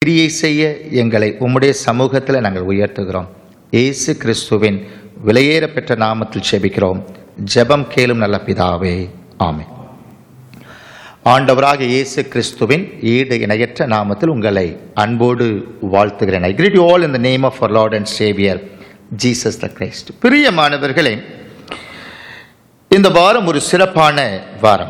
கிரியை செய்ய எங்களை உம்முடைய சமூகத்தில் நாங்கள் உயர்த்துகிறோம் இயேசு கிறிஸ்துவின் விலையேற பெற்ற நாமத்தில் செபிக்கிறோம் ஜெபம் கேளும் நல்ல பிதாவே ஆமென் ஆண்டவராக இயேசு கிறிஸ்துவின் ஈடு இணையற்ற நாமத்தில் உங்களை அன்போடு வாழ்த்துகிறேன் I greet you all in the name of our lord and saviour Jesus the Christ பிரியமானவர்களே இந்த வாரம் ஒரு சிறப்பான வாரம்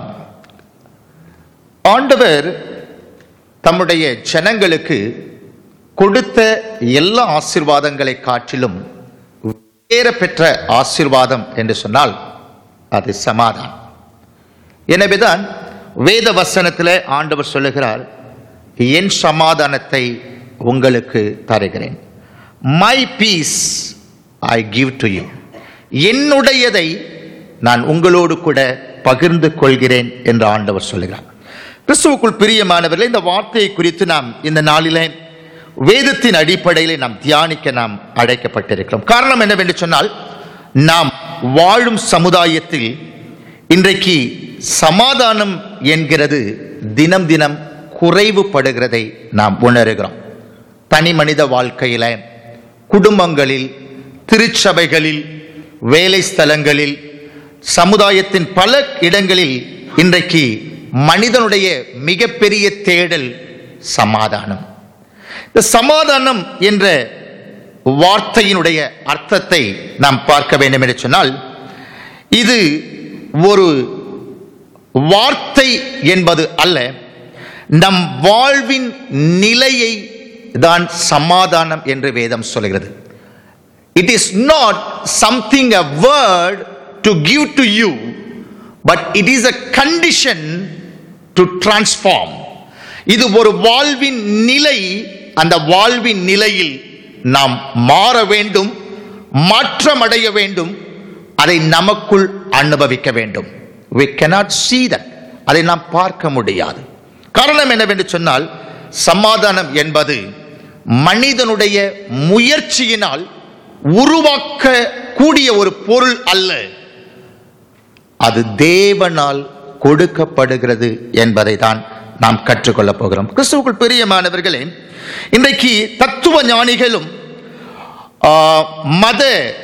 ஆண்டவர் தம்முடைய ஜனங்களுக்கு கொடுத்த எல்லா ஆசீர்வாதங்களை காட்டிலும் வேற பெற்ற ஆசீர்வாதம் என்று சொன்னால் அது சமாதானம் எனவேதான் வேத வசனத்தில் ஆண்டவர் சொல்லுகிறார் என் சமாதானத்தை உங்களுக்கு தருகிறேன் my peace I give to you என்னுடையதை நான் உங்களோடு கூட பகிர்ந்து கொள்கிறேன் என்று ஆண்டவர் சொல்லுகிறார் கிறிஸ்துவுக்குள் பிரியமானவர்களே இந்த வார்த்தையை குறித்து நாம் இந்த நாளிலே வேதத்தின் அடிப்படையில் நாம் தியானிக்க நாம் அழைக்கப்பட்டிருக்கிறோம் காரணம் என்னவென்று சொன்னால் நாம் வாழும் சமுதாயத்தில் இன்றைக்கு சமாதானம் என்கிறது தினம் தினம் குறைவுபடுகிறதை நாம் உணர்கிறோம் தனி மனித வாழ்க்கையில குடும்பங்களில் திருச்சபைகளில் வேலை ஸ்தலங்களில் சமுதாயத்தின் பல இடங்களில் இன்றைக்கு மனிதனுடைய மிகப்பெரிய தேடல் சமாதானம் இந்த சமாதானம் என்ற வார்த்தையினுடைய அர்த்தத்தை நாம் பார்க்க வேண்டும் என்று சொன்னால் இது ஒரு வார்த்தை என்பது அல்ல நம் வாழ்வின் நிலையை தான் சமாதானம் என்று வேதம் சொல்கிறது it is not something a word to give to you but it is a condition to transform இது ஒரு வாழ்வின் நிலை அந்த வாழ்வின் நிலையில் நாம் மாற வேண்டும் மாற்றம் அடைய வேண்டும் அதை நமக்குள் அனுபவிக்க வேண்டும் we cannot see that அதை நாம் பார்க்க முடியாது காரணம் என்னவென்று சொன்னால் சமாதானம் என்பது மனிதனுடைய முயற்சியினால் உருவாக்க கூடிய ஒரு பொருள் அல்ல அது தேவனால் கொடுக்கப்படுகிறது என்பதை தான் நாம் கற்றுக்கொள்ளப் போகிறோம் கிறிஸ்துவுக்குள் பிரியமானவர்களே இன்றைக்கு தத்துவ ஞானிகளும் ஆ, மத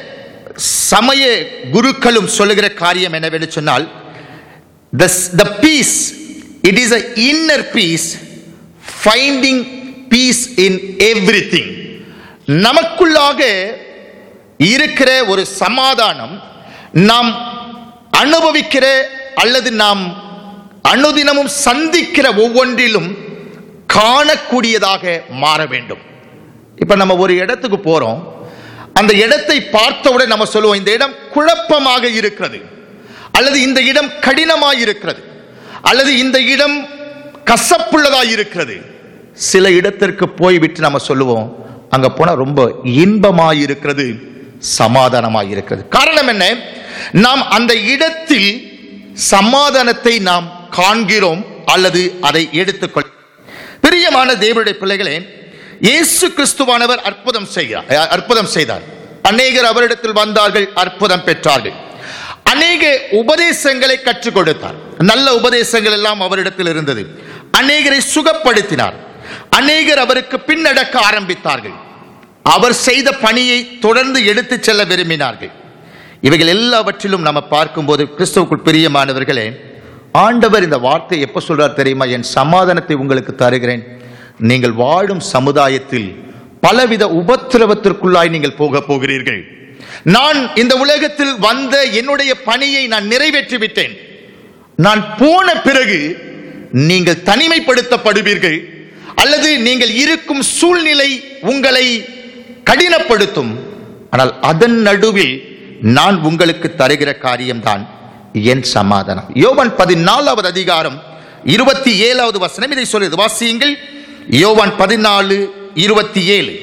சமய குருக்களும் சொல்லுகிற காரியம் என்னவென்று சொன்னால் the, the peace it is a inner peace finding peace in everything நமக்குள்ளாக இருக்கிற ஒரு சமாதானம் நாம் அனுபவிக்கிற அல்லது நாம் அனுதினமும் சந்திக்கிற ஒவ்வொன்றிலும் காணக்கூடியதாக மாற வேண்டும் இப்ப நம்ம ஒரு இடத்துக்கு போறோம் அந்த இடத்தை பார்த்தவுடன் நம்ம சொல்லுவோம் இந்த இடம் குழப்பமாக இருக்கிறது அல்லது இந்த இடம் கடினமாக இருக்கிறது அல்லது இந்த இடம் கசப்புள்ளதாக இருக்கிறது சில இடத்திற்கு போய்விட்டு நம்ம சொல்லுவோம் அங்க போனா ரொம்ப இன்பமாக இருக்கிறது சமாதானமாக இருக்கிறது காரணம் என்ன நாம் அந்த இடத்தில் சமாதானத்தை நாம் காண்கிறோம் அல்லது அதை எடுத்துக்கொள் பிரியமான தேவனுடைய பிள்ளைகளே இயேசு கிறிஸ்துவானவர் அற்புதம் செய்கிறார் அஹ், அற்புதம் செய்தார் அநேகர் அவரிடத்தில் வந்தார்கள் அற்புதம் பெற்றார்கள் அநேக உபதேசங்களை கற்றுக் கொடுத்தார் நல்ல உபதேசங்கள் எல்லாம் அவரிடத்தில் இருந்தது அநேகரை சுகப்படுத்தினார் அநேகர் அவருக்கு பின்னடக்க ஆரம்பித்தார்கள் அவர் செய்த பணியை தொடர்ந்து எடுத்துச் செல்ல விரும்பினார்கள் இவைகள் எல்லாவற்றிலும் நம்ம பார்க்கும்போது கிறிஸ்துவுக்குள் பிரியமானவர்களே ஆண்டவர் இந்த வார்த்தை எப்ப சொல்றார் தெரியுமா என் சமாதானத்தை உங்களுக்கு தருகிறேன் நீங்கள் வாழும் சமுதாயத்தில் பலவித உபத்திரவத்திற்குள்ளாய் நீங்கள் போக போகிறீர்கள் நான் இந்த உலகத்தில் வந்த என்னுடைய பணியை நான் நிறைவேற்றி விட்டேன் நான் போன பிறகு நீங்கள் தனிமைப்படுத்தப்படுவீர்கள் அல்லது நீங்கள் இருக்கும் சூழ்நிலை உங்களை கடினப்படுத்தும் ஆனால் அதன் நடுவில் நான் உங்களுக்கு தருகிற காரியம்தான் என் சமாதானம் யோவான் பதினாலாவது அதிகாரம் இருபத்தி ஏழாவது வசனம் இதை சொல்லுது வாசியுங்கள் யோவான் பதினாலு இருபத்தி ஏழு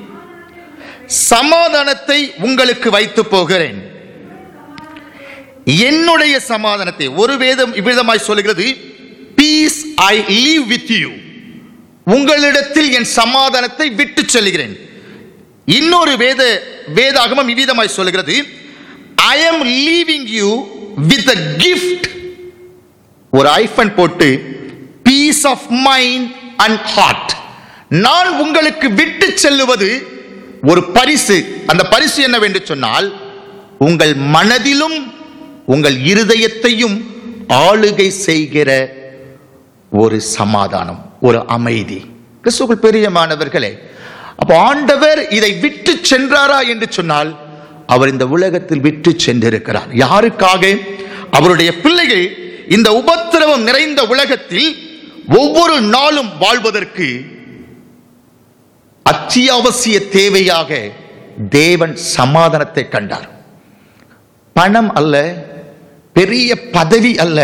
சமாதானத்தை உங்களுக்கு வைத்து போகிறேன் என்னுடைய சமாதானத்தை ஒரு வேதம் இவ்விதமாய் சொல்லுகிறது peace I leave with you உங்களிடத்தில் என் சமாதானத்தை விட்டு செல்கிறேன் இன்னொரு வேத வேதாகமம் இவ்விதமாய் சொல்லுகிறது I am leaving you with a gift ஒரு ஐஃபன் போட்டு peace of mind and heart நான் உங்களுக்கு விட்டு செல்லுவது ஒரு பரிசு அந்த பரிசு என்னவென்று சொன்னால் உங்கள் மனதிலும் உங்கள் இருதயத்தையும் ஆளுகை செய்கிற ஒரு சமாதானம் ஒரு அமைதி கிறிஸ்துவுக்குள் பிரியமானவர்களே அப்போ ஆண்டவர் இதை விட்டு சென்றாரா என்று சொன்னால் அவர் இந்த உலகத்தில் விட்டு சென்றிருக்கிறார் யாருக்காக அவருடைய பிள்ளைகள் இந்த உபத்திரவம் நிறைந்த உலகத்தில் ஒவ்வொரு நாளும் வாழ்வதற்கு அத்தியாவசிய தேவையாக தேவன் சமாதானத்தை கண்டார் பணம் அல்ல பெரிய பதவி அல்ல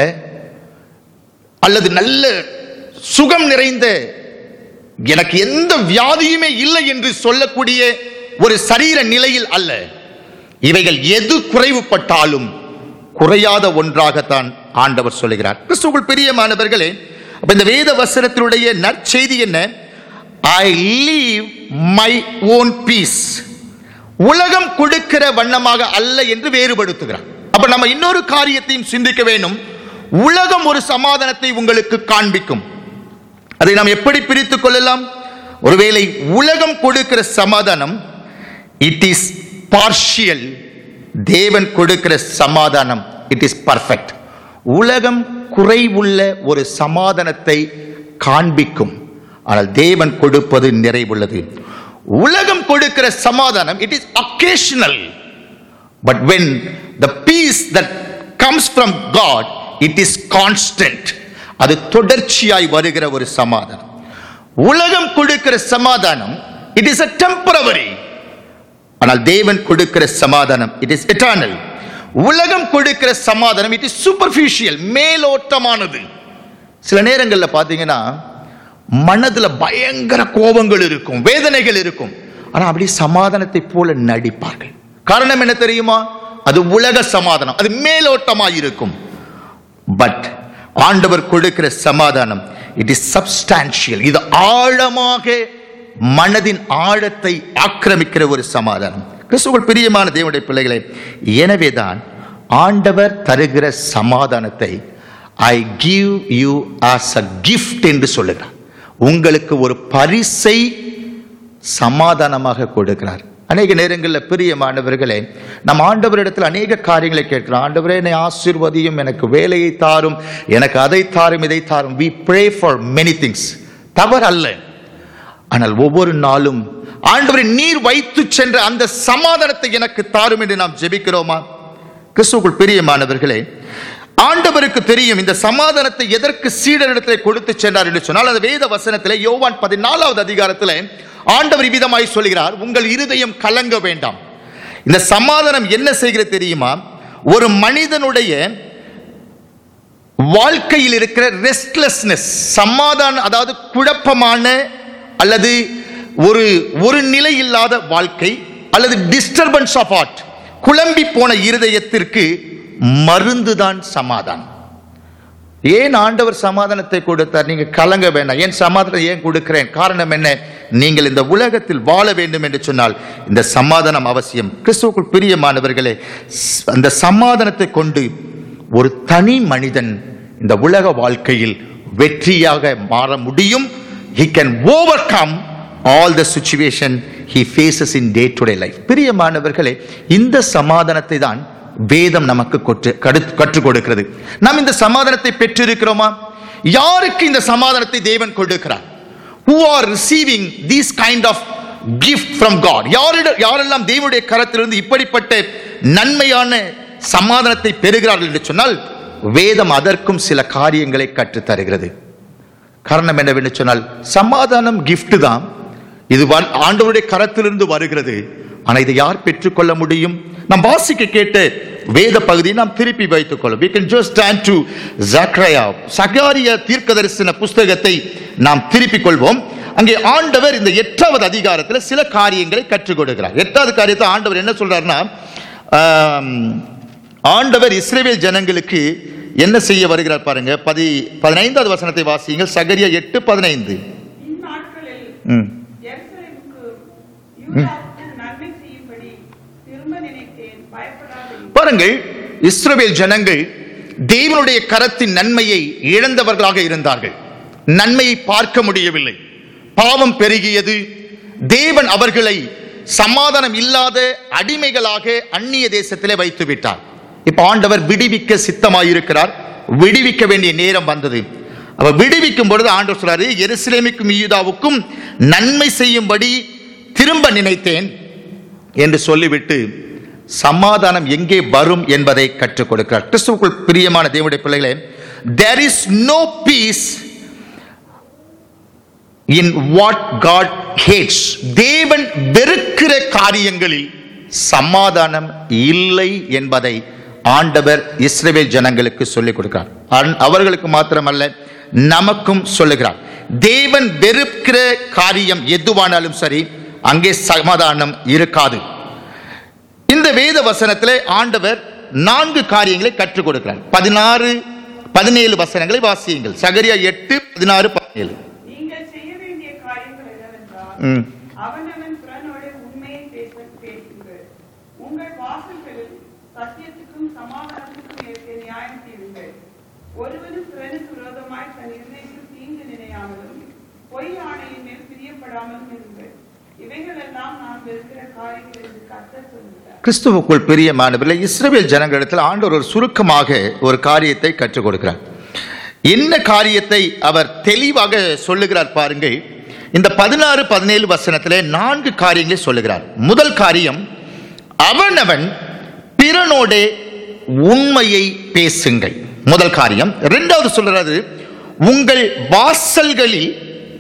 அல்லது நல்ல சுகம் நிறைந்த எனக்கு எந்த வியாதியுமே இல்லை என்று சொல்லக்கூடிய ஒரு சரீர நிலையில் அல்ல இவைகள் எது குறைவுபட்டாலும் குறையாத ஒன்றாகத்தான் ஆண்டவர் சொல்லுகிறார் கிறிஸ்துவுக்குள் பிரியமானவர்களே அப்ப இந்த வேத வசனத்தினுடைய நற்செய்தி என்ன I leave my own peace உலகம் கொடுக்கிற வண்ணமாக அல்ல என்று வேறுபடுத்துகிறார் அப்ப நம்ம இன்னொரு காரியத்தையும் சிந்திக்க வேண்டும் உலகம் ஒரு சமாதானத்தை உங்களுக்கு காண்பிக்கும் அதை நாம் எப்படி பிரித்துக் கொள்ளலாம் ஒருவேளை உலகம் கொடுக்கிற சமாதானம் இட் இஸ் பார்ஷியல் தேவன் கொடுக்கிற சமாதானம் இட் இஸ் பர்ஃபெக்ட் உலகம் குறைவுள்ள ஒரு சமாதானத்தை காண்பிக்கும் ஆனால் தேவன் கொடுப்பது நிறைவுள்ளது உலகம் கொடுக்கிற சமாதானம் it is occasional but when the peace that comes from God it is constant அது தொடர்ச்சியாய் வருகிற ஒரு சமாதானம் உலகம் கொடுக்கிற சமாதானம் இட் இஸ் அ டெம்பரவரி ஆனால் தேவன் கொடுக்கிற சமாதானம் இட் இஸ் எட்டர்னல் உலகம் கொடுக்கிற சமாதானம் இட் இஸ் சூப்பர்ஃபிஷியல் மேலோட்டமானது சில நேரங்களில் பார்த்தீங்கன்னா மனதில் பயங்கர கோபங்கள் இருக்கும் வேதனைகள் இருக்கும் ஆனால் அப்படி சமாதானத்தை போல நடிப்பார்கள் காரணம் என்ன தெரியுமா அது உலக சமாதானம் அது மேலோட்டமாக இருக்கும் பட் ஆண்டவர் கொடுக்கிற சமாதானம் இட் இஸ் சப்ஸ்டான்ஷியல் இது ஆழமாக மனதின் ஆழத்தை ஆக்கிரமிக்கிற ஒரு சமாதானம் கிறிஸ்துவுக்குள் பிரியமான தேவனுடைய பிள்ளைகளே எனவேதான் ஆண்டவர் தருகிற சமாதானத்தை I give you as a gift என்று சொல்லுகிறார் உங்களுக்கு ஒரு பரிசை சமாதானமாக கொடுக்கிறார் அநேக நேரங்களில் பிரியமானவர்களே நம் ஆண்டவரிடத்தில் அநேக காரியங்களை கேட்கிறோம் ஆண்டவரே என்னை ஆசீர்வதியும் எனக்கு வேலையை தாரும் எனக்கு அதை தாரும் இதை தாரும் we pray for many things தவறு அல்ல ஆனால் ஒவ்வொரு நாளும் ஆண்டவரை நீர் வைத்து சென்ற அந்த சமாதானத்தை எனக்கு தாரும் என்று நாம் ஜெபிக்கிறோமா கிறிஸ்துவுக்குள் பிரியமானவர்களே ஆண்டவருக்கு தெரியும் இந்த சமாதானத்தை எதற்கு சீடரிடத்தில் கொடுத்து சென்றார் என்று சொன்னால் அந்த வேத வசனத்தில் யோவான் பதினாலாவது அதிகாரத்தில் ஆண்டவர் விதமாய் சொல்கிறார் உங்கள் இருதயம் கலங்க வேண்டாம் இந்த சமாதானம் என்ன செய்கிறது தெரியுமா ஒரு மனிதனுடைய வாழ்க்கையில் இருக்கிற ரெஸ்ட்லெஸ்னஸ் சமாதானம் அதாவது குழப்பமான அல்லது ஒரு ஒரு நிலை இல்லாத வாழ்க்கை அல்லது டிஸ்டர்பன்ஸ் ஆஃப் ஆர்ட் குழம்பி போன இருதயத்திற்கு மருந்துதான் சமாதானம் ஏன் ஆண்டவர் சமாதானத்தை கொடுத்தார் நீங்க கலங்க வேண்டாம் ஏன் சமாதானம் ஏன் கொடுக்கிறேன் காரணம் என்ன நீங்கள் இந்த உலகத்தில் வாழ வேண்டும் என்று சொன்னால் இந்த சமாதானம் அவசியம் கிறிஸ்துவுக்குள் பிரியமானவர்களே ஸ்- அந்த சமாதானத்தை கொண்டு ஒரு தனி மனிதன் இந்த உலக வாழ்க்கையில் வெற்றியாக மாற முடியும் he can overcome all the situation he faces in day to day life பிரியமானவர்களே இந்த சமாதானத்தை தான் வேதம் நமக்கு கொற்று- கடு- கற்றுக் கொடுக்கிறது நாம் இந்த சமாதானத்தை பெற்றிருக்கிறோமா யாருக்கு இந்த சமாதானத்தை தேவன் கொடுக்கிறார் who are receiving these kind of gift from god யாரிட யாரெல்லாம் தேவனுடைய கரத்திலிருந்து இப்படிப்பட்ட நன்மையான சமாதானத்தை பெறுகிறார்கள் என்று சொன்னால் வேதம் அதற்கும் சில காரியங்களை கற்றுத் தருகிறது காரணம் என்னவென்று சொன்னால் சமாதானம் gift தான் இது வ- ஆண்டவருடைய கரத்திலிருந்து வருகிறது ஆனால் இதை யார் பெற்றுக்கொள்ள முடியும் நாம் வாசிக்க கேட்ட வேத பகுதியை நாம் திருப்பி வைத்துக் கொள்ளும் we can just turn to Zechariah சகாரிய தீர்க்கதரிசன புஸ்தகத்தை நாம் திருப்பிக் கொள்வோம் அங்கே ஆண்டவர் இந்த எட்டாவது அதிகாரத்தில் சில காரியங்களை கற்றுக் கொடுக்கிறார் எட்டாவது காரியத்தை ஆண்டவர் என்ன சொல்றாருன்னா ஆம், ஆண்டவர் இஸ்ரேல் ஜனங்களுக்கு என்ன செய்ய வருகிறார் பாருங்க பதி பதினைந்தாவது வசனத்தை வாசியுங்கள் சகரியா எட்டு பதினைந்து இந்நாட்களில் ம் எருசலேமுக்கு யூதாவுக்கு நன்மை செய்யும்படி திரும்ப நினைத்தேன் பயப்படாதே பாருங்கள் இஸ்ரவேல் ஜனங்கள் தேவனுடைய கரத்தின் நன்மையை இழந்தவர்களாக இருந்தார்கள் நன்மையை பார்க்க முடியவில்லை பாவம் பெருகியது தேவன் அவர்களை சமாதானம் இல்லாத அடிமைகளாக அந்நிய தேசத்திலே வைத்து விட்டார் இப்ப ஆண்டவர் விடுவிக்க சித்தமாயிருக்கிறார் விடுவிக்க வேண்டிய நேரம் வந்தது அவர் விடுவிக்கும் பொழுது ஆண்டவர் சொல்றாரு எருசலேமுக்கும் யூதாவுக்கும் நன்மை செய்யும்படி திரும்ப நினைத்தேன் என்று சொல்லிவிட்டு சமாதானம் எங்கே வரும் என்பதை கற்றுக் கொடுக்கிறார் கிறிஸ்துவுக்குள் பிரியமான தேவனுடைய பிள்ளைகளே there is no peace in what God hates தேவன் வெறுக்கிற காரியங்களில் சமாதானம் இல்லை என்பதை ஆண்டவர் இஸ்ரவேல் ஜனங்களுக்கு சொல்லிக் கொடுக்கிறார் அன்- அவர்களுக்கு மாத்திரமல்ல நமக்கும் சொல்லுகிறார் தேவன் வெறுக்கிற காரியம் எதுவானாலும் சரி அங்கே சமாதானம் இருக்காது இந்த வேத வசனத்திலே ஆண்டவர் நான்கு காரியங்களை கற்றுக் கொடுக்கிறார் பதினாறு பதினேழு வசனங்களை வாசியுங்கள் சகரியா எட்டு பதினாறு பதினேழு நீங்கள் செய்ய வேண்டிய காரியங்கள் என்னவென்றால் ம். அவனவன் பிறனோடு உண்மையை பேச பேசுங்கள் உங்கள் வாசல்களில் சத்தியத்துக்கும் சமாதானத்துக்கும் ஏற்ற நியாயம் தீருங்கள் ஒருவனும் பிறனுக்கு விரோதமாய் தன் இருதயத்தில் தீங்கு நினையாமலும் பொய் ஆணையின் மேல் பிரியப்படாமலும் இருங்கள் இவைகளெல்லாம் நான் வெறுக்கிற காரியங்கள் என்று கர்த்தர் சொல்லுகிறார் கிறிஸ்துவுக்குள் பிரியமானவர்களே இஸ்ரவேல் ஜனங்களிடத்தில் ஆண்டவர் ஒரு சுருக்கமாக ஒரு காரியத்தை கற்றுக் கொடுக்கிறார் என்ன காரியத்தை அவர் தெளிவாக சொல்லுகிறார் பாருங்கள் இந்த பதினாறு பதினேழு வசனத்திலே நான்கு காரியங்களை சொல்லுகிறார் முதல் காரியம் அவனவன் பிறனோடே உண்மையை பேசுங்கள் முதல் காரியம் இரண்டாவது சொல்றது உங்கள் வாசல்களில்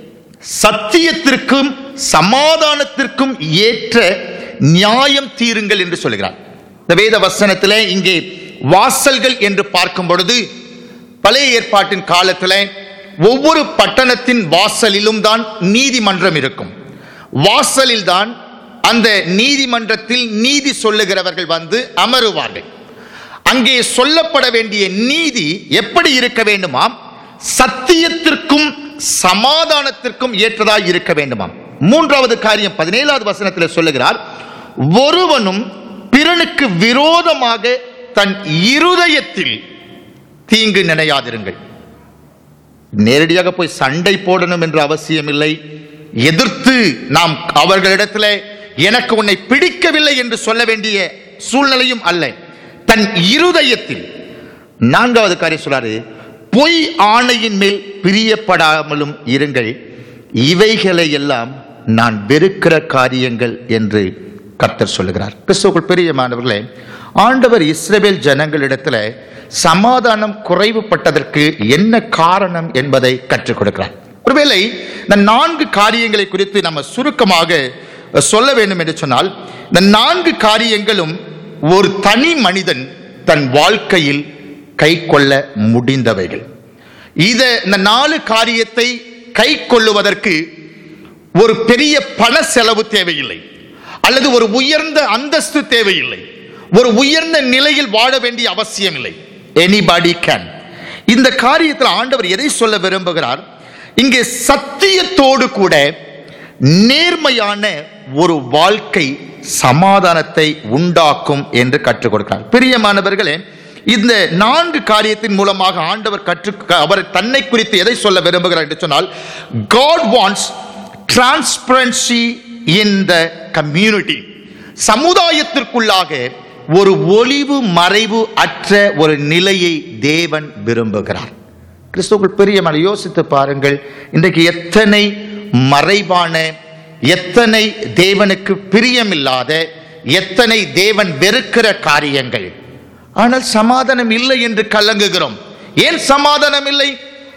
சத்தியத்திற்கும் சமாதானத்திற்கும் ஏற்ற நியாயம் தீருங்கள் என்று சொல்கிறார் இந்த வேத வசனத்திலே இங்கே வாசல்கள் என்று பார்க்கும் பொழுது பழைய ஏற்பாட்டின் காலத்தில் ஒவ்வொரு பட்டணத்தின் வாசலிலும் தான் நீதிமன்றம் இருக்கும் வாசலில் தான் அந்த நீதிமன்றத்தில் நீதி சொல்லுகிறவர்கள் வந்து அமருவார்கள் அங்கே சொல்லப்பட வேண்டிய நீதி எப்படி இருக்க வேண்டுமாம் சத்தியத்திற்கும் சமாதானத்திற்கும் ஏற்றதாய் இருக்க வேண்டுமாம் மூன்றாவது காரியம் பதினேழாவது வசனத்தில் சொல்லுகிறார் ஒருவனும் பிறனுக்கு விரோதமாக தன் இருதயத்தில் தீங்கு நினையாதிருங்கள் நேரடியாக போய் சண்டை போடணும் என்ற அவசியம் இல்லை எதிர்த்து நாம் அவர்களிடத்தில் எனக்கு உன்னை பிடிக்கவில்லை என்று சொல்ல வேண்டிய சூழ்நிலையும் அல்ல தன் இருதயத்தில் நான்காவது காரியம் சொல்றாரு பொய் ஆணையின் மேல் பிரியப்படாமலும் இருங்கள் இவைகளை எல்லாம் நான் வெறுக்கிற காரியங்கள் என்று கர்த்தர் சொல்லுகிறார் கிறிஸ்துவுக்குள் பிரியமானவர்களே ஆண்டவர் இஸ்ரவேல் ஜனங்களிடத்தில் சமாதானம் குறைவுபட்டதற்கு என்ன காரணம் என்பதை கற்றுக் கொடுக்கிறார் ஒருவேளை இந்த நான்கு காரியங்களை குறித்து நம்ம சுருக்கமாக சொல்ல வேண்டும் என்று சொன்னால் இந்த நான்கு காரியங்களும் ஒரு தனி மனிதன் தன் வாழ்க்கையில் கை கொள்ள முடிந்தவைகள் இத இந்த நாலு காரியத்தை கை கொள்ளுவதற்கு ஒரு பெரிய பண செலவு தேவையில்லை அல்லது ஒரு உயர்ந்த அந்தஸ்து தேவையில்லை ஒரு உயர்ந்த நிலையில் வாழ வேண்டிய அவசியம் இல்லை எனிபாடி கேன் இந்த காரியத்தில் ஆண்டவர் எதை சொல்ல விரும்புகிறார் இங்கே சத்தியத்தோடு கூட நேர்மையான ஒரு வாழ்க்கை சமாதானத்தை உண்டாக்கும் என்று கற்றுக் கொடுக்கிறார் பிரியமானவர்களே இந்த நான்கு காரியத்தின் மூலமாக ஆண்டவர் கற்று அவர் தன்னை குறித்து எதை சொல்ல விரும்புகிறார் என்று சொன்னால் God wants transparency in the community சமுதாயத்திற்குள்ளாக ஒரு ஒளிவு மறைவு அற்ற ஒரு நிலையை தேவன் விரும்புகிறார் கிறிஸ்துவுக்குள் பெரியமான யோசித்து பாருங்கள் இன்றைக்கு எத்தனை மறைவான எத்தனை தேவனுக்கு பிரியமில்லாத எத்தனை தேவன் வெறுக்கிற காரியங்கள் ஆனால் சமாதானம் இல்லை என்று கலங்குகிறோம் ஏன் சமாதானம் இல்லை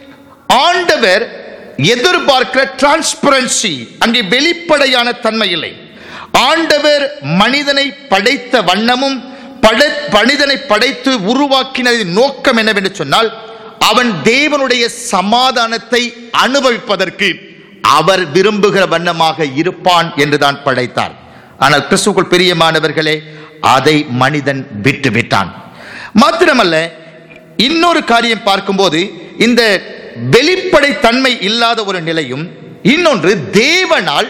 ஆண்டவர் எதிர்பார்க்கிற டிரான்ஸ்பரன்சி அங்கே வெளிப்படையான தன்மை இல்லை ஆண்டவர் மனிதனை படைத்த வண்ணமும் படை மனிதனை படைத்து உருவாக்கினதின் நோக்கம் என்னவென்று சொன்னால் அவன் தேவனுடைய சமாதானத்தை அனுபவிப்பதற்கு அவர் விரும்புகிற வண்ணமாக இருப்பான் என்றுதான் படைத்தார் ஆனால் கிறிஸ்துக்குள் பிரியமானவர்களே அதை மனிதன் விட்டுவிட்டான் மாத்திரமல்ல இன்னொரு காரியம் பார்க்கும்போது இந்த வெளிப்படை தன்மை இல்லாத ஒரு நிலையும் இன்னொன்று தேவனால்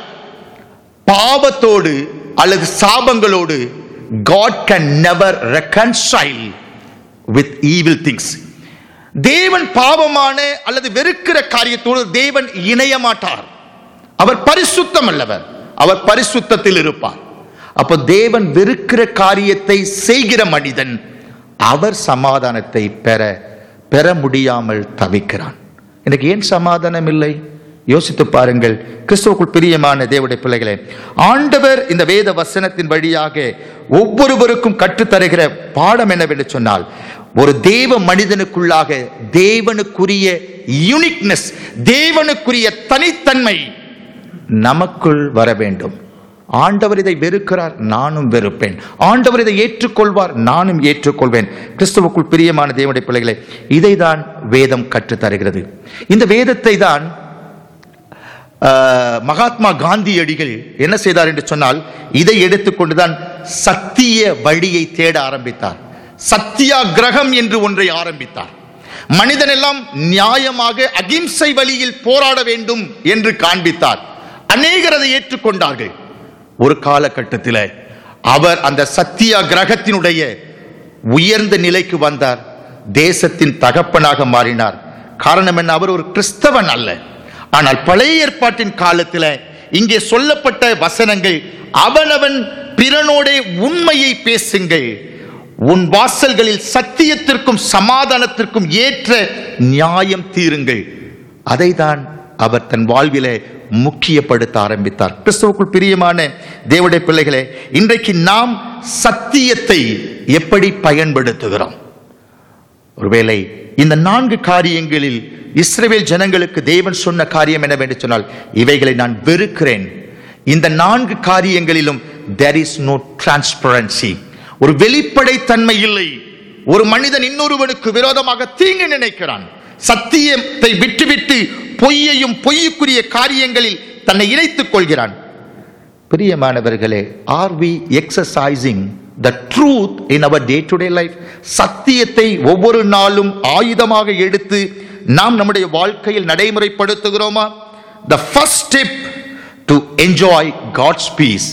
பாவத்தோடு அல்லது சாபங்களோடு God can never reconcile with evil things தேவன் பாவமான அல்லது வெறுக்கிற காரியத்தோடு தேவன் இணைய மாட்டார் அவர் பரிசுத்தம் அல்லவர் அவர் பரிசுத்தத்தில் இருப்பார் அப்போ தேவன் வெறுக்கிற காரியத்தை செய்கிற மனிதன் அவர் சமாதானத்தை பெற பெற முடியாமல் தவிக்கிறான் எனக்கு ஏன் சமாதானம் இல்லை யோசித்து பாருங்கள் கிறிஸ்துவுக்குள் பிரியமான தேவடைய பிள்ளைகளே ஆண்டவர் இந்த வேத வசனத்தின் வழியாக ஒவ்வொருவருக்கும் கற்றுத்தருகிற பாடம் என்னவென்று சொன்னால் ஒரு தேவ மனிதனுக்குள்ளாக தேவனுக்குரிய யூனிக்னஸ் தேவனுக்குரிய தனித்தன்மை நமக்குள் வர வேண்டும் ஆண்டவர் இதை வெறுக்கிறார் நானும் வெறுப்பேன் ஆண்டவர் இதை ஏற்றுக்கொள்வார் நானும் ஏற்றுக்கொள்வேன் கிறிஸ்துவுக்குள் பிரியமான தேவனுடைய பிள்ளைகளே இதை தான் வேதம் கற்றுத் தருகிறது இந்த வேதத்தை தான் ஆஹ், மகாத்மா காந்தியடிகள் என்ன செய்தார் என்று சொன்னால் இதை எடுத்துக்கொண்டுதான் சத்திய வழியை தேட ஆரம்பித்தார் சத்தியாகிரகம் என்று ஒன்றை ஆரம்பித்தார் மனிதன் எல்லாம் நியாயமாக அகிம்சை வழியில் போராட வேண்டும் என்று காண்பித்தார் அநேகர் அதை ஏற்றுக்கொண்டார்கள் ஒரு காலகட்டத்தில் அவர் அந்த சத்தியாகிரகத்தினுடைய உயர்ந்த நிலைக்கு வந்தார் தேசத்தின் தகப்பனாக மாறினார் காரணம் என்ன அவர் ஒரு கிறிஸ்தவன் அல்ல ஆனால் பழைய ஏற்பாட்டின் காலத்தில் இங்கே சொல்லப்பட்ட வசனங்கள் அவனவன் பிறனோடே உண்மையை பேசுங்கள் உன் வாசல்களில் சத்தியத்திற்கும் சமாதானத்திற்கும் ஏற்ற நியாயம் தீருங்கள் அதைதான் அவர் தன் வாழ்விலே முக்கியப்படுத்த ஆரம்பித்தார் கிறிஸ்துவுக்குள் பிரியமான தேவடைய பிள்ளைகளே இன்றைக்கு நாம் சத்தியத்தை எப்படி பயன்படுத்துகிறோம் ஒருவேளை இந்த நான்கு காரியங்களில் இஸ்ரவேல் ஜனங்களுக்கு தேவன் சொன்ன காரியம் என்னவென்று சொன்னால் இவைகளை நான் வெறுக்கிறேன் இந்த நான்கு காரியங்களிலும் there is no transparency ஒரு வெளிப்படைத்தன்மை இல்லை ஒரு மனிதன் இன்னொருவனுக்கு விரோதமாக தீங்கு நினைக்கிறான் சத்தியத்தை விட்டுவிட்டு பொய்யையும் பொய்யுக்குரிய காரியங்களில் தன்னை இணைத்துக் கொள்கிறான் பிரியமானவர்களே are we exercising the truth in our day to day life சத்தியத்தை ஒவ்வொரு நாளும் ஆயுதமாக எடுத்து நாம் நம்முடைய வாழ்க்கையில் நடைமுறைப்படுத்துகிறோமா the first step to enjoy God's peace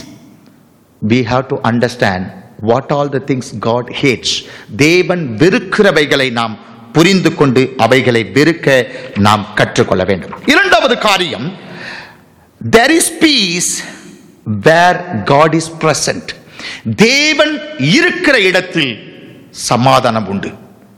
we have to understand what all the things God hates. தேவன் வெறுக்கிறவைகளை நாம் புரிந்து கொண்டு அவைகளை வெறுக்க நாம் கற்றுக்கொள்ள வேண்டும் இரண்டாவது காரியம் there is peace where God is present. தேவன் இருக்கிற இடத்தில் சமாதானம் உண்டு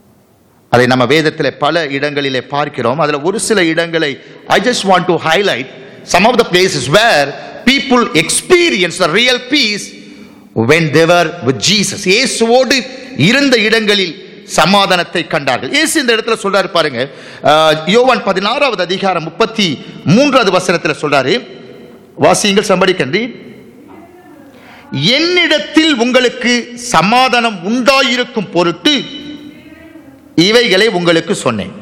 அதை நம்ம வேதத்தில் பல இடங்களிலே பார்க்கிறோம் அதில் ஒரு சில இடங்களை I just want to highlight some of the places where people experience the real peace when they were with Jesus இயேசுவோடு இருந்த இடங்களில் சமாதானத்தை கண்டார்கள் இயேசு இந்த இடத்துல சொல்றாரு பாருங்க அஹ், யோவான் பதினாறாவது அதிகாரம் முப்பத்தி மூன்றாவது வசனத்தில் சொல்றாரு வாசியுங்கள் சம்படி கன்றி என்னிடத்தில் உங்களுக்கு சமாதானம் உண்டாயிருக்கும் பொருட்டு இவைகளை உங்களுக்கு சொன்னேன்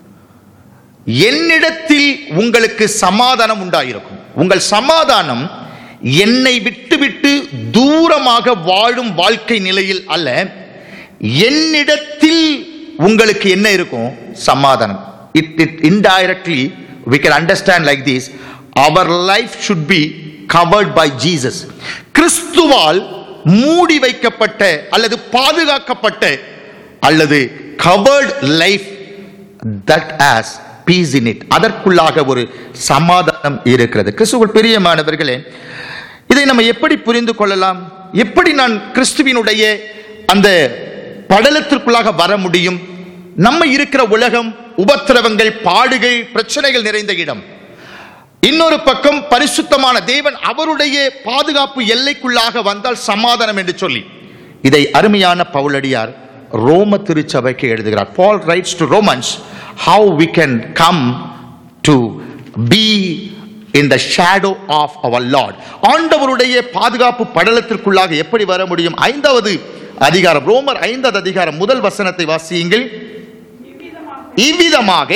என்னிடத்தில் உங்களுக்கு சமாதானம் உண்டாயிருக்கும் உங்கள் சமாதானம் என்னை விட்டுவிட்டு தூரமாக வாழும் வாழ்க்கை நிலையில் அல்ல என்னிடத்தில் உங்களுக்கு என்ன இருக்கும் சமாதானம் it it indirectly we can understand like this our life should be covered by jesus கிறிஸ்துவால் மூடி வைக்கப்பட்ட அல்லது பாதுகாக்கப்பட்ட அல்லது covered life that has peace in it அதற்குள்ளாக ஒரு சமாதானம் இருக்கிறது கிறிஸ்துவுள் பிரியமானவர்களே இதை நம்ம எப்படி புரிந்து கொள்ளலாம் எப்படி நான் கிறிஸ்துவினுடைய அந்த படலத்திற்குள்ளாக வர முடியும் நம்ம இருக்கிற உலகம் உபத்திரவங்கள் பாடுகள் பிரச்சனைகள் நிறைந்த இடம் இன்னொரு பக்கம் பரிசுத்தமான தேவன் அவருடைய பாதுகாப்பு எல்லைக்குள்ளாக வந்தால் சமாதானம் என்று சொல்லி இதை அருமையான பவுலடியார் ரோம திருச்சபைக்கு எழுதுகிறார் Paul writes to Romans how we can come to be in the shadow of our lord ஆண்டவருடைய பாதுகாப்பு படலத்திற்குள்ளாக எப்படி வர முடியும் ஐந்தாவது அதிகாரம் ரோமர் ஐந்தாவது அதிகாரம் முதல் வசனத்தை வாசியுங்கள் இவ்விதமாக இவ்விதமாக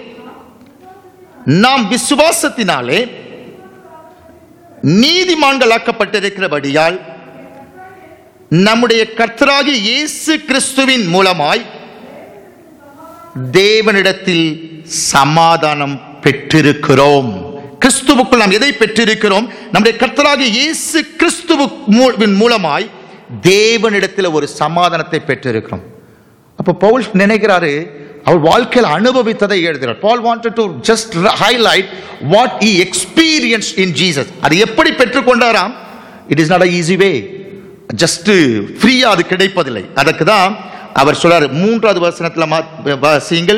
நாம் விசுவாசத்தினாலே நீதிமான்களாக்கப்பட்டிருக்கிறபடியால் நம்முடைய கர்த்தராகிய இயேசு கிறிஸ்துவின் மூலமாய் தேவனிடத்தில் சமாதானம் பெற்றிருக்கிறோம் கிறிஸ்துவுக்குள் நாம் எதை பெற்றிருக்கிறோம் நம்முடைய கர்த்தராகிய இயேசு கிறிஸ்துவின் மூலமாய் தேவனிடத்தில் ஒரு சமாதானத்தை பெற்றிருக்கிறோம் அப்போ பவுல் நினைக்கிறாரு அவர் வாழ்க்கையில் அனுபவித்ததை எழுதுகிறார் Paul wanted to just highlight what he experience in Jesus அது எப்படி பெற்றுக்கொண்டாராம் it is not a easy way just ஃப்ரீயா அது கிடைப்பதில்லை அதற்கு தான் அவர் சொல்றாரு மூன்றாவது வசனத்துல மா- வாசியுங்கள்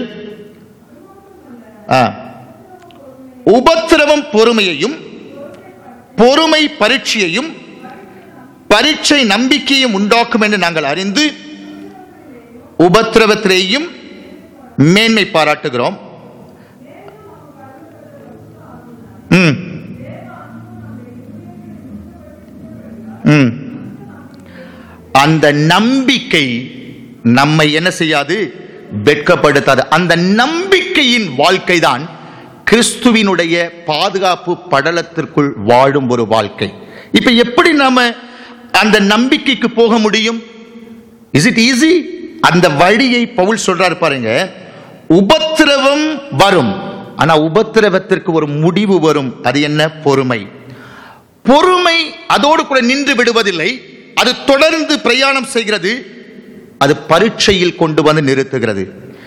ஆ. உபத்திரவம் பொறுமையையும் பொறுமை பரீட்சையையும் பரீட்சை நம்பிக்கையும் உண்டாக்கும் என்று நாங்கள் அறிந்து உபத்திரவத்திலேயும் மேன்மை பாராட்டுகிறோம் ம் ம் அந்த நம்பிக்கை நம்மை என்ன செய்யாது வெட்கப்படுத்தாது அந்த நம்பிக்கையின் வாழ்க்கை தான் கிறிஸ்துவினுடைய பாதுகாப்பு படலத்திற்குள் வாழும் ஒரு வாழ்க்கை இப்ப எப்படி நாம அந்த நம்பிக்கைக்கு போக முடியும் இஸ் இட் ஈஸி அந்த வழியை பவுல் சொல்றாரு பாருங்க உபத்திரவம் வரும் ஆனா உபத்திரவத்திற்கு ஒரு முடிவு வரும் அது என்ன பொறுமை பொறுமை அதோடு கூட நின்று விடுவதில்லை அது தொடர்ந்து பிரயாணம் செய்கிறது அது பரீட்சையில் கொண்டு வந்து நிறுத்துகிறது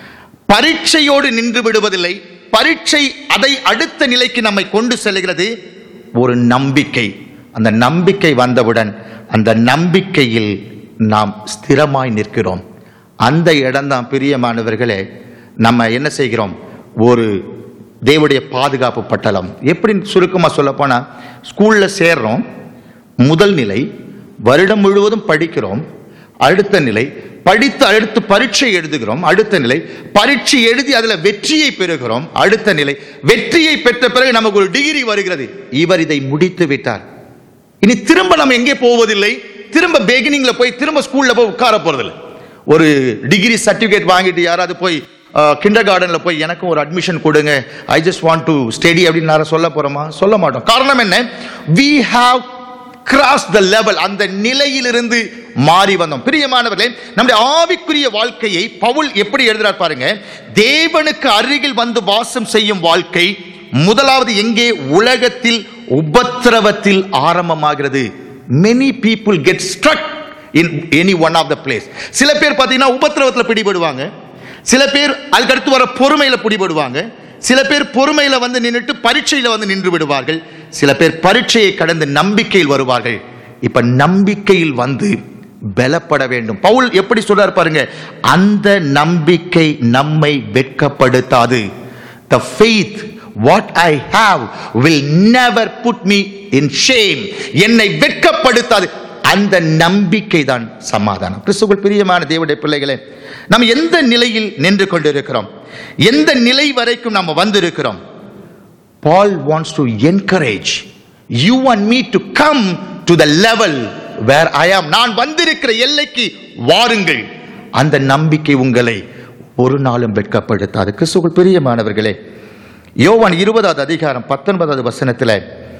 பரீட்சையோடு நின்று விடுவதில்லை பரீட்சை அதை அடுத்த நிலைக்கு நம்மை கொண்டு செல்கிறது ஒரு நம்பிக்கை அந்த நம்பிக்கை வந்தவுடன் அந்த நம்பிக்கையில் நாம் ஸ்திரமாய் நிற்கிறோம் அந்த இடம்தான் பிரியமானவர்களே நம்ம என்ன செய்கிறோம் ஒரு தேவனுடைய பாதுகாப்பு பட்டலம் எப்படி சுருக்கமாக சொல்லப் போனா ஸ்கூல்ல சேர்றோம் முதல் நிலை வருடம் முழுவதும் படிக்கிறோம் அடுத்த நிலை படித்து அடுத்து பரீட்சை எழுதுகிறோம் அடுத்த நிலை பரீட்சை எழுதி அதுல வெற்றியை பெறுகிறோம் அடுத்த நிலை வெற்றியை பெற்ற பிறகு நமக்கு ஒரு டிகிரி வருகிறது இவர் இதை முடித்து விட்டார் இனி திரும்ப நம்ம எங்கே போவதில்லை திரும்ப பிகினிங்ல போய் திரும்ப ஸ்கூல்ல போய் உட்கார போறதில்லை ஒரு டிகிரி சர்டிபிகேட் வாங்கிட்டு யாராவது போய் கிண்டர் கார்டன்ல போய் எனக்கும் ஒரு அட்மிஷன் கொடுங்க I just want to study அப்படின்னு நான் சொல்ல போறோமா சொல்ல மாட்டோம் காரணம் என்ன we have cross the level அந்த நிலையிலிருந்து மாறி வந்தோம் பிரியமானவர்களே நம்முடைய ஆவிக்குரிய வாழ்க்கையை பவுல் எப்படி எழுதுறார் பாருங்க தேவனுக்கு அருகில் வந்து வாசம் செய்யும் வாழ்க்கை முதலாவது எங்கே உலகத்தில் உபத்திரவத்தில் ஆரம்பமாகிறது many people get struck in any one of the place சில பேர் பார்த்தீங்கன்னா உபத்திரவத்தில் பிடிபடுவாங்க சில பேர் அதுக்கடுத்து வர பொறுமையில பிடிபடுவாங்க சில பேர் பொறுமையில வந்து நின்றுட்டு பரீட்சையில வந்து நின்று விடுவார்கள் சில பேர் பரீட்சையை கடந்து நம்பிக்கையில் வருவார்கள் இப்ப நம்பிக்கையில் வந்து பலப்பட வேண்டும் பவுல் எப்படி சொல்றாரு பாருங்க அந்த நம்பிக்கை நம்மை வெட்கப்படுத்தாது the faith what i have will never put me in shame என்னை வெட்கப்படுத்தாது அந்த நம்பிக்கை தான் சமாதானம் கிறிஸ்துவுக்குள் பிரியமான தேவனுடைய பிள்ளைகளே நாம் எந்த நிலையில் நின்று கொண்டிருக்கிறோம் எந்த நிலை வரைக்கும் நாம் வந்திருக்கிறோம் Paul wants to encourage you and me to come to the level where I am. நான் வந்திருக்கிற எல்லைக்கு வாருங்கள் அந்த நம்பிக்கை உங்களை ஒரு நாளும் வெட்கப்படுத்தாது கிறிஸ்துக்குள் பிரியமானவர்களே யோவான் இருபதாவது அதிகாரம் பத்தொன்பதாவது வசனத்தில்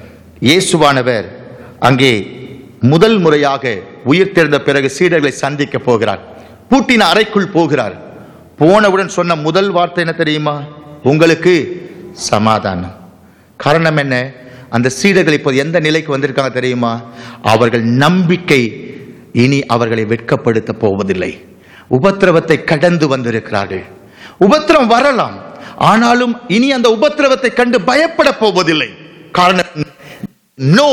இயேசுவானவர் அங்கே முதல் முறையாக உயிர் தெரிந்த பிறகு சீடர்களை சந்திக்க போகிறார் பூட்டின அறைக்குள் போகிறார் போனவுடன் சொன்ன முதல் வார்த்தை என்ன தெரியுமா உங்களுக்கு சமாதானம் காரணம் என்ன அந்த சீடர்கள் இப்போது எந்த நிலைக்கு வந்திருக்காங்க தெரியுமா அவர்கள் நம்பிக்கை இனி அவர்களை வெட்கப்படுத்த போவதில்லை உபத்திரவத்தை கடந்து வந்திருக்கிறார்கள் உபத்திரம் வரலாம் ஆனாலும் இனி அந்த உபத்திரவத்தை கண்டு பயப்பட போவதில்லை காரணம் நோ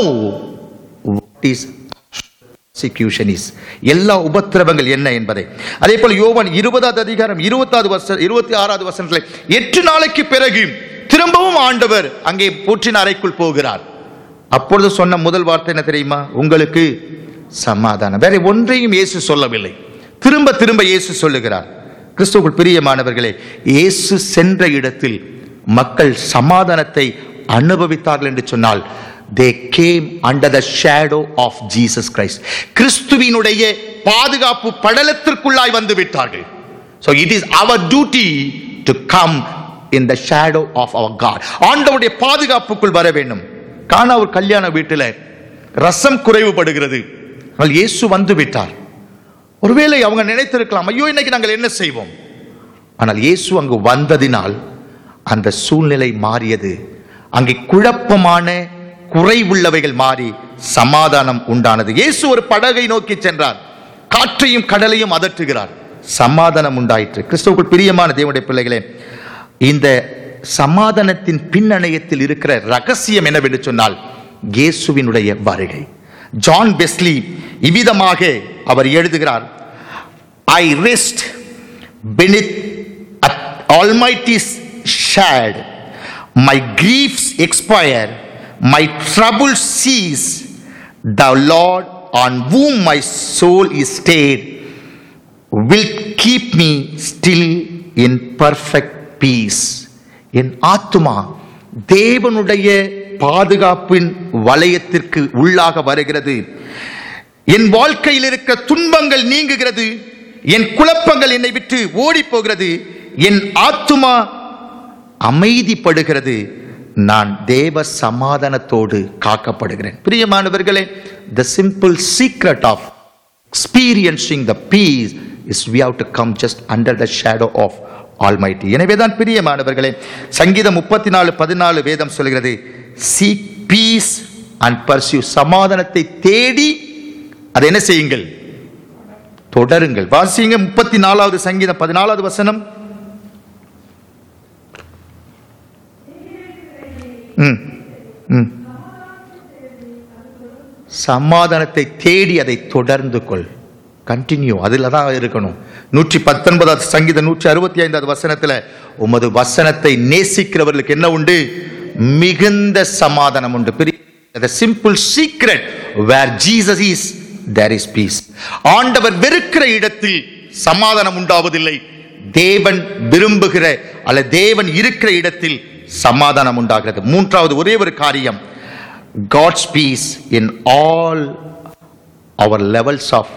இஸ் persecution is எல்லா உபத்திரவங்கள் என்ன என்பதை அதே போல யோவான் இருபதாவது அதிகாரம் இருபத்தாவது வருஷம் இருபத்தி ஆறாவது வருஷத்துல எட்டு நாளைக்கு பிறகு திரும்பவும் ஆண்டவர் அங்கே பூற்றின அறைக்குள் போகிறார் அப்பொழுது சொன்ன முதல் வார்த்தை என்ன தெரியுமா உங்களுக்கு சமாதானம் வேற ஒன்றையும் இயேசு சொல்லவில்லை திரும்ப திரும்ப இயேசு சொல்லுகிறார் கிறிஸ்துவுக்குள் பிரியமானவர்களே இயேசு சென்ற இடத்தில் மக்கள் சமாதானத்தை அனுபவித்தார்கள் என்று சொன்னால் they came under the shadow of Jesus Christ கிறிஸ்துவினுடைய பாதுகாப்பு படலத்திற்குள்ளாய் வந்து விட்டார்கள் so it is our duty to come in the shadow of our God ஆண்டவருடைய பாதுகாப்புக்குள் வர வேண்டும் காண ஒரு கல்யாண வீட்டில் ரசம் குறைவுபடுகிறது ஆனால் இயேசு வந்து விட்டார் ஒருவேளை அவங்க நினைத்திருக்கலாம் ஐயோ இன்னைக்கு நாங்கள் என்ன செய்வோம் ஆனால் இயேசு அங்கு வந்ததினால் அந்த சூழ்நிலை மாறியது அங்கே குழப்பமான குறைவுள்ளவைகள் மாறி சமாதானம் உண்டானது இயேசு ஒரு படகை நோக்கி சென்றார் காற்றையும் கடலையும் அதட்டுகிறார் சமாதானம் உண்டாயிற்று கிறிஸ்துவுக்குள் பிரியமான தேவனுடைய பிள்ளைகளே இந்த சமாதானத்தின் பின்னணையத்தில் இருக்கிற ரகசியம் என்னவென்று சொன்னால் இயேசுவினுடைய வருகை ஜான் பெஸ்லி இவ்விதமாக அவர் எழுதுகிறார் I rest beneath at Almighty's shade. My griefs expire, my troubles cease. The Lord on whom my soul is stayed will keep me still in perfect peace. என் ஆத்துமா தேவனுடைய பாதுகாப்பின் வளையத்திற்கு உள்ளாக வருகிறது என் வாழ்க்கையில் இருக்க துன்பங்கள் நீங்குகிறது என் குழப்பங்கள் என்னை விட்டு ஓடி போகிறது என் ஆத்துமா அமைதிப்படுகிறது நான் தேவ சமாதானத்தோடு காக்கப்படுகிறேன் பிரியமானவர்களே the simple secret of experiencing the peace is we have to come just under the shadow of Almighty எனவேதான் பிரியமானவர்களே சங்கீதம் முப்பத்தி நாலு பதினாலு வேதம் சொல்கிறது சீக் பீஸ் அண்ட் பர்சியூ சமாதானத்தை தேடி அதை என்ன செய்யுங்கள் தொடருங்கள் வாசிங்க முப்பத்தி நாலாவது சங்கீதம் பதினாலாவது வசனம் ம், ம். சமாதானத்தை தேடி அதை தொடர்ந்து கொள் கண்டினியூ அதில் தான் இருக்கணும் நூற்றி பத்தொன்பதாவது சங்கீதம் நூற்றி அறுபத்தி ஐந்தாவது வசனத்தில் உமது வசனத்தை நேசிக்கிறவர்களுக்கு என்ன உண்டு மிகுந்த சமாதானம் உண்டு பெரிய simple secret where Jesus is there is peace ஆண்டவர் வெறுக்கிற இடத்தில் சமாதானம் உண்டாவதில்லை தேவன் விரும்புகிற அல்ல தேவன் இருக்கிற இடத்தில் சமாதானம் உண்டாகிறது மூன்றாவது ஒரே ஒரு காரியம் God's peace in all our levels of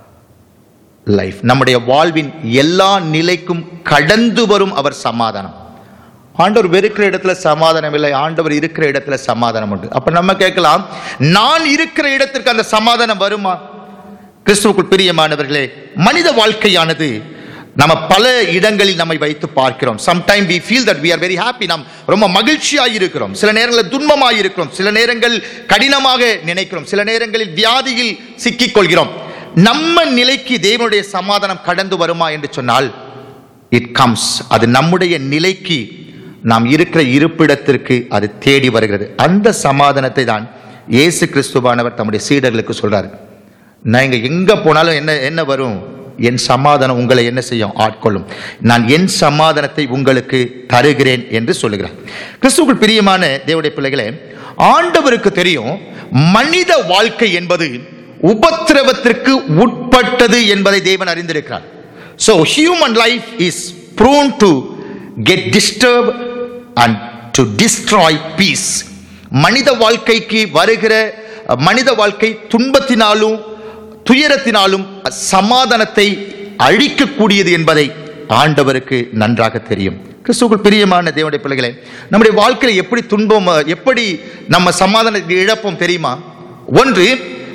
life நம்முடைய வாழ்வின் எல்லா நிலைக்கும் கடந்து வரும் அவர் சமாதானம் ஆண்டவர் வெறுக்கிற இடத்துல சமாதானம் இல்லை ஆண்டவர் இருக்கிற இடத்துல சமாதானம் உண்டு அப்ப நம்ம கேட்கலாம் நான் இருக்கிற இடத்திற்கு அந்த சமாதானம் வருமா கிறிஸ்துவுக்குள் பிரியமானவர்களே மனித வாழ்க்கையானது நம்ம பல இடங்களில் நம்மை வைத்து பார்க்கிறோம் sometime we feel that we are very happy நாம் ரொம்ப மகிழ்ச்சியாக இருக்கிறோம் சில நேரங்களில் துன்பமாக இருக்கிறோம் சில நேரங்கள் கடினமாக நினைக்கிறோம் சில நேரங்களில் வியாதியில் சிக்கிக் கொள்கிறோம் நம்ம நிலைக்கு தேவனுடைய சமாதானம் கடந்து வருமா என்று சொன்னால் இட் கம்ஸ் அது நம்முடைய நிலைக்கு நாம் இருக்கிற இருப்பிடத்திற்கு அது தேடி வருகிறது அந்த சமாதானத்தை தான் இயேசு கிறிஸ்துவானவர் தம்முடைய சீடர்களுக்கு சொல்றாரு நீங்க எங்க போனாலும் என்ன என்ன வரும் என் சமாதானம் உங்களை என்ன செய்யும் ஆட்கொள்ளும் நான் என் சமாதானத்தை உங்களுக்கு தருகிறேன் என்று சொல்லுகிறார் கிறிஸ்துவுக்குள் பிரியமான தேவடைய பிள்ளைகளே ஆண்டவருக்கு தெரியும் மனித வாழ்க்கை என்பது உபத்திரவத்திற்கு உட்பட்டது என்பதை தேவன் அறிந்திருக்கிறார் so human life is prone to get disturb and to destroy peace மனித வாழ்க்கைக்கு வருகிற மனித வாழ்க்கை துன்பத்தினாலும் துயரத்தினாலும் சமாதானத்தை அழிக்கக்கூடியது என்பதை ஆண்டவருக்கு நன்றாக தெரியும் கிறிஸ்துவுக்குள் பிரியமான தேவனுடைய பிள்ளைகளே நம்முடைய வாழ்க்கையில் எப்படி துன்பம் எப்படி நம்ம சமாதானத்தை இழப்போம் தெரியுமா ஒன்று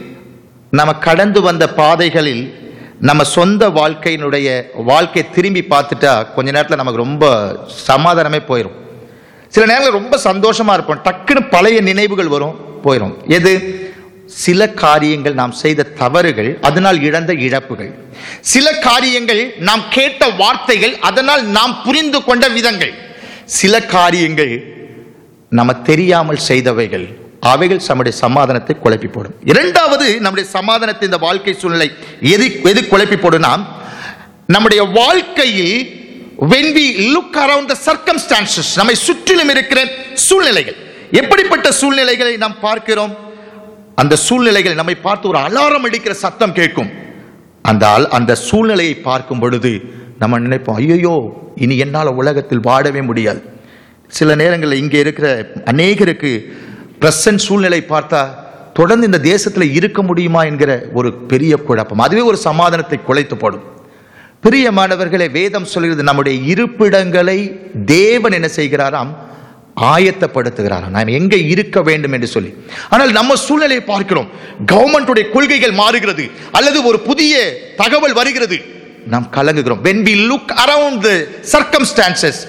நம்ம கடந்து வந்த பாதைகளில் நம்ம சொந்த வாழ்க்கையினுடைய வாழ்க்கை திரும்பி பார்த்துட்டா கொஞ்ச நேரத்தில் நமக்கு ரொம்ப சமாதானமே போயிடும் சில நேரங்களில் ரொம்ப சந்தோஷமா இருப்போம் டக்குன்னு பழைய நினைவுகள் வரும் போயிடும் எது சில காரியங்கள் நாம் செய்த தவறுகள் அதனால் இழந்த இழப்புகள் சில காரியங்கள் நாம் கேட்ட வார்த்தைகள் அதனால் நாம் புரிந்து கொண்ட விதங்கள் சில காரியங்கள் நம்ம தெரியாமல் செய்தவைகள் அவைகள் நம்முடைய சமாதானத்தை குழப்பி போடும் இரண்டாவது நம்முடைய சமாதானத்தை இந்த வாழ்க்கை சூழ்நிலை எது எது குழப்பி போடும்னா நம்முடைய வாழ்க்கையில் when we look around the circumstances நம்மை சுற்றிலும் இருக்கிற சூழ்நிலைகள் எப்படிப்பட்ட சூழ்நிலைகளை நாம் பார்க்கிறோம் அந்த சூழ்நிலைகளை நம்மை பார்த்து ஒரு அலாரம் அடிக்கிற சத்தம் கேட்கும் அந்த அல்- அந்த சூழ்நிலையை பார்க்கும் பொழுது நம்ம நினைப்போம் ஐயோ இனி என்னால் உலகத்தில் வாழவே முடியாது சில நேரங்களில் இங்கே இருக்கிற அநேகருக்கு பிரசன்ட் சூழ்நிலை பார்த்தா தொடர்ந்து இந்த தேசத்தில் இருக்க முடியுமா என்கிற ஒரு பெரிய குழப்பம் அதுவே ஒரு சமாதானத்தை குலைத்து போடும் பிரியமானவர்களே வேதம் சொல்கிறது நம்முடைய இருப்பிடங்களை தேவன் என்ன செய்கிறாராம் ஆயத்தப்படுத்துகிறாராம் நாம் எங்க இருக்க வேண்டும் என்று சொல்லி ஆனால் நம்ம சூழ்நிலையை பார்க்கிறோம் கவர்மெண்டுடைய கொள்கைகள் மாறுகிறது அல்லது ஒரு புதிய தகவல் வருகிறது நாம் கலங்குகிறோம் when we look around the circumstances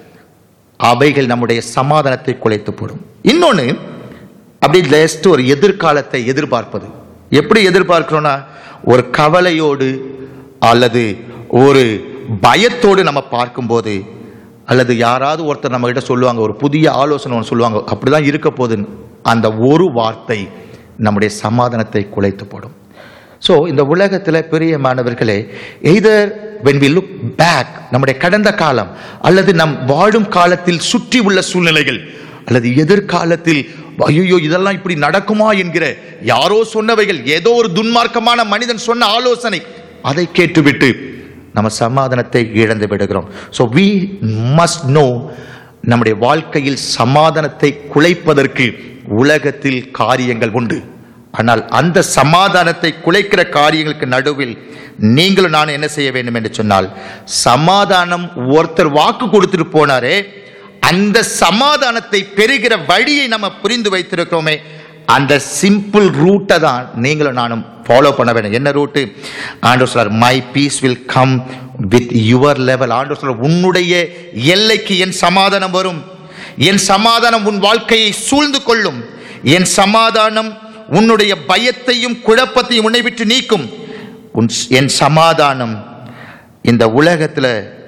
அவைகள் நம்முடைய சமாதானத்தை குலைத்து போடும் இன்னொன்று அப்படி ஜஸ்ட் ஒரு எதிர்காலத்தை எதிர்பார்ப்பது எப்படி எதிர்பார்க்கிறோம்னா ஒரு கவலையோடு அல்லது ஒரு பயத்தோடு நம்ம பார்க்கும்போது அல்லது யாராவது ஒருத்தர் நம்ம கிட்ட சொல்லுவாங்க ஒரு புதிய ஆலோசனை ஒன்று சொல்லுவாங்க அப்படிதான் இருக்க போகுதுன்னு அந்த ஒரு வார்த்தை நம்முடைய சமாதானத்தை குலைத்து போடும் ஸோ இந்த உலகத்தில் பெரிய மாணவர்களே either when we look back நம்முடைய கடந்த காலம் அல்லது நம் வாழும் காலத்தில் சுற்றி உள்ள சூழ்நிலைகள் அல்லது எதிர்காலத்தில் ஐயோ இதெல்லாம் இப்படி நடக்குமா என்கிற யாரோ சொன்னவைகள் ஏதோ ஒரு துன்மார்க்கமான மனிதன் சொன்ன ஆலோசனை அதை கேட்டுவிட்டு நம்ம சமாதானத்தை இழந்து விடுகிறோம் ஸோ வி மஸ்ட் நோ நம்முடைய வாழ்க்கையில் சமாதானத்தை குலைப்பதற்கு உலகத்தில் காரியங்கள் உண்டு ஆனால் அந்த சமாதானத்தை குலைக்கிற காரியங்களுக்கு நடுவில் நீங்களும் நான் என்ன செய்ய வேண்டும் என்று சொன்னால் சமாதானம் ஒருத்தர் வாக்கு கொடுத்துட்டு போனாரே அந்த சமாதானத்தை பெறுகிற வழியை நம்ம புரிந்து வைத்திருக்கிறோமே அந்த சிம்பிள் ரூட்டை தான் நீங்களும் நானும் ஃபாலோ பண்ண வேண்டும் என்ன ரூட்டு ஆண்டவர் சொல்றார் my peace will come with your level ஆண்டவர் சொல்றார் உன்னுடைய எல்லைக்கு என் சமாதானம் வரும் என் சமாதானம் உன் வாழ்க்கையை சூழ்ந்து கொள்ளும் என் சமாதானம் உன்னுடைய பயத்தையும் குழப்பத்தையும் உன்னை விட்டு நீக்கும் உன் என் சமாதானம் இந்த உலகத்தில்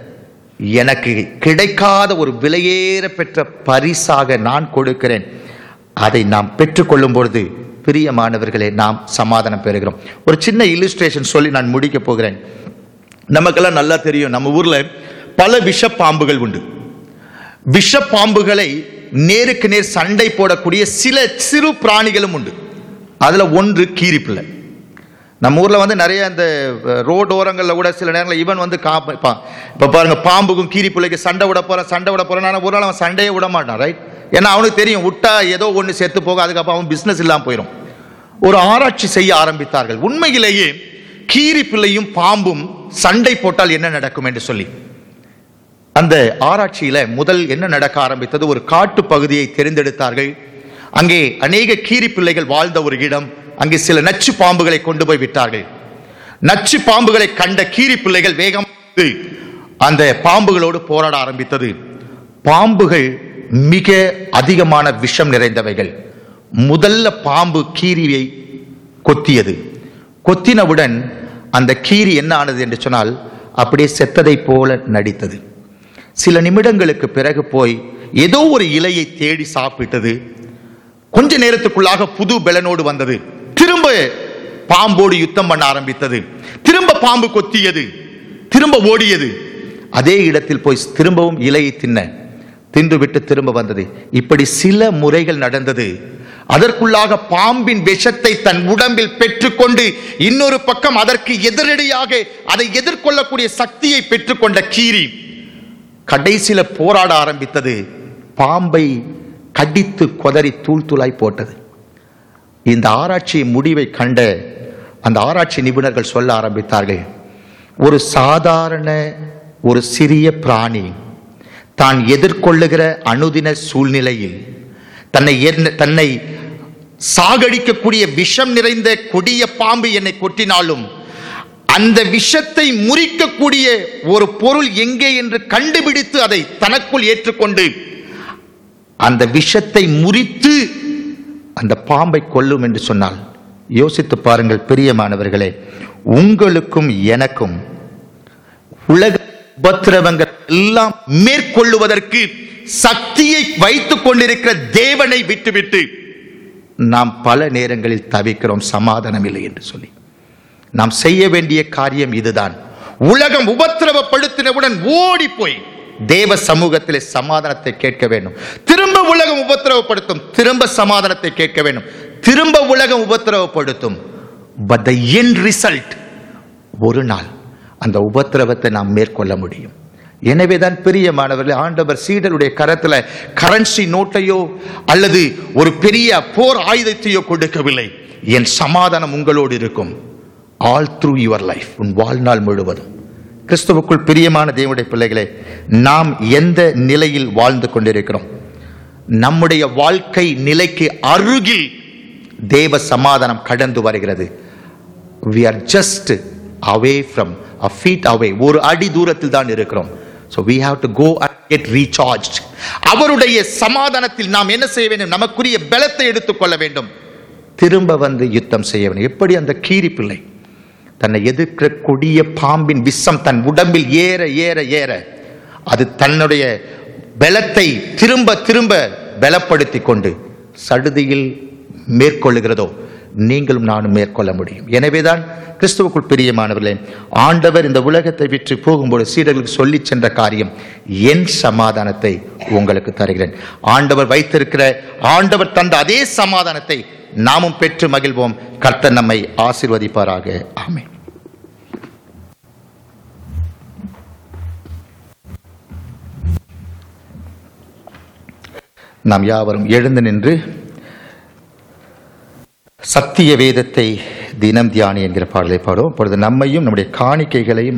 எனக்கு கிடைக்காத ஒரு விலையேற பெற்ற பரிசாக நான் கொடுக்கிறேன் அதை நாம் பெற்றுக்கொள்ளும் பொழுது பிரியமானவர்களே நாம் சமாதானம் பெறுகிறோம் ஒரு சின்ன இல்லுஸ்ட்ரேஷன் சொல்லி நான் முடிக்க போகிறேன் நமக்கெல்லாம் நல்லா தெரியும் நம்ம ஊர்ல பல விஷப்பாம்புகள் உண்டு விஷப்பாம்புகளை நேருக்கு நேர் சண்டை போடக்கூடிய சில சிறு பிராணிகளும் உண்டு அதுல ஒன்று கீரிப்பிள்ளை நம்ம ஊர்ல வந்து நிறைய இந்த ரோடு ஓரங்களில் கூட சில நேரங்களில் இவன் வந்து காப்பான் இப்போ பாருங்க பாம்புக்கும் கீரி பிள்ளைக்கு சண்டை விட போறான் சண்டை விட போறான் ஆனால் ஒரு நாள் அவன் சண்டையே விட மாட்டான் ரைட் ஏன்னா அவனுக்கு தெரியும் விட்டா ஏதோ ஒன்று செத்து போக அதுக்கப்புறம் அவன் பிஸ்னஸ் இல்லாமல் போயிடும் ஒரு ஆராய்ச்சி செய்ய ஆரம்பித்தார்கள் உண்மையிலேயே கீரி பிள்ளையும் பாம்பும் சண்டை போட்டால் என்ன நடக்கும் என்று சொல்லி அந்த ஆராய்ச்சியில முதல் என்ன நடக்க ஆரம்பித்தது ஒரு காட்டு பகுதியை தெரிந்தெடுத்தார்கள் அங்கே அநேக கீரி பிள்ளைகள் வாழ்ந்த ஒரு இடம் அங்கே சில நச்சு பாம்புகளை கொண்டு போய் விட்டார்கள் நச்சு பாம்புகளை கண்ட கீரி பிள்ளைகள் வேகம் அந்த பாம்புகளோடு போராட ஆரம்பித்தது பாம்புகள் மிக அதிகமான விஷம் நிறைந்தவைகள் முதல்ல பாம்பு கீரியை கொத்தியது கொத்தினவுடன் அந்த கீரி என்ன ஆனது என்று சொன்னால் அப்படியே செத்ததை போல நடித்தது சில நிமிடங்களுக்கு பிறகு போய் ஏதோ ஒரு இலையை தேடி சாப்பிட்டது கொஞ்ச நேரத்துக்குள்ளாக புது பெலனோடு வந்தது திரும்ப பாம்போடு யுத்தம் பண்ண ஆரம்பித்தது திரும்ப பாம்பு கொத்தியது திரும்ப ஓடியது அதே இடத்தில் போய் திரும்பவும் இலையை தின்ன தின்று விட்டு திரும்ப வந்தது இப்படி சில முறைகள் நடந்தது அதற்குள்ளாக பாம்பின் விஷத்தை தன் உடம்பில் பெற்றுக்கொண்டு இன்னொரு பக்கம் அதற்கு எதிரடியாக அதை எதிர்கொள்ளக்கூடிய சக்தியை பெற்றுக்கொண்ட கீரி கடைசியில போராட ஆரம்பித்தது பாம்பை கடித்து கொதறி தூள் தூளாய் போட்டது இந்த ஆராய்ச்சி முடிவை கண்ட அந்த ஆராய்ச்சி நிபுணர்கள் சொல்ல ஆரம்பித்தார்கள் ஒரு சாதாரண ஒரு சிறிய பிராணி தான் எதிர்கொள்ளுகிற அனுதின சூழ்நிலையில் தன்னை என்ன- தன்னை சாகடிக்கக்கூடிய விஷம் நிறைந்த கொடிய பாம்பு என்னை கொட்டினாலும் அந்த விஷத்தை முறிக்கக்கூடிய ஒரு பொருள் எங்கே என்று கண்டுபிடித்து அதை தனக்குள் ஏற்றுக்கொண்டு அந்த விஷத்தை முறித்து அந்த பாம்பை கொல்லும் என்று சொன்னால் யோசித்து பாருங்கள் பிரியமானவர்களே உங்களுக்கும் எனக்கும் உலக உபத்திரவங்கள் எல்லாம் மேற்கொள்ளுவதற்கு சக்தியை வைத்துக் கொண்டிருக்கிற தேவனை விட்டுவிட்டு நாம் பல நேரங்களில் தவிக்கிறோம் சமாதானம் இல்லை என்று சொல்லி நாம் செய்ய வேண்டிய காரியம் இதுதான் உலகம் உபத்திரவப்படுத்தினவுடன் ஓடி போய் தேவ சமூகத்திலே சமாதானத்தை கேட்க வேண்டும் திரும்ப உலகம் உபத்திரவப்படுத்தும் திரும்ப சமாதானத்தை கேட்க வேண்டும் திரும்ப உலகம் உபத்திரவப்படுத்தும் பட் த என் ரிசல்ட் ஒரு நாள் அந்த உபத்திரவத்தை நாம் மேற்கொள்ள முடியும் எனவே தான் பெரிய மாணவர்களே ஆண்டவர் சீடருடைய கரத்துல கரன்சி நோட்டையோ அல்லது ஒரு பெரிய போர் ஆயுதத்தையோ கொடுக்கவில்லை என் சமாதானம் உங்களோடு இருக்கும் ஆல் த்ரூ யுவர் லைஃப் உன் வாழ்நாள் முழுவதும் கிறிஸ்துவுக்குள் பிரியமான தேவனுடைய பிள்ளைகளே நாம் எந்த நிலையில் வாழ்ந்து கொண்டிருக்கிறோம் நம்முடைய வாழ்க்கை நிலைக்கு அருகில் தேவ சமாதானம் கடந்து வருகிறது we are just away from a feet away ஒரு அடி தூரத்தில் தான் இருக்கிறோம் so we have to go and get recharged அவருடைய சமாதானத்தில் நாம் என்ன செய்ய வேண்டும் நமக்குரிய பலத்தை எடுத்துக்கொள்ள வேண்டும் திரும்ப வந்து யுத்தம் செய்ய வேண்டும் எப்படி அந்த கீரி பிள்ளை தன்னை எதிர்க்கிற கொடிய பாம்பின் விஷம் தன் உடம்பில் ஏற ஏற ஏற அது தன்னுடைய பலத்தை திரும்ப திரும்ப பலப்படுத்தி கொண்டு சடுதியில் மேற்கொள்ளுகிறதோ நீங்களும் நானும் மேற்கொள்ள முடியும் எனவேதான் கிறிஸ்துவுக்குள் பிரியமானவர்களே ஆண்டவர் இந்த உலகத்தை விற்று போகும்போது சீடர்களுக்கு சொல்லி சென்ற காரியம் என் சமாதானத்தை உங்களுக்கு தருகிறேன் ஆண்டவர் வைத்திருக்கிற ஆண்டவர் தந்த அதே சமாதானத்தை நாமும் பெற்று மகிழ்வோம் கர்த்தர் நம்மை ஆசீர்வதிப்பாராக ஆமென் நாம் யாவரும் எழுந்து நின்று சத்திய வேதத்தை தினம் தியானி என்கிற பாடலை பாடுவோம் இப்பொழுது நம்மையும் நம்முடைய காணிக்கைகளையும்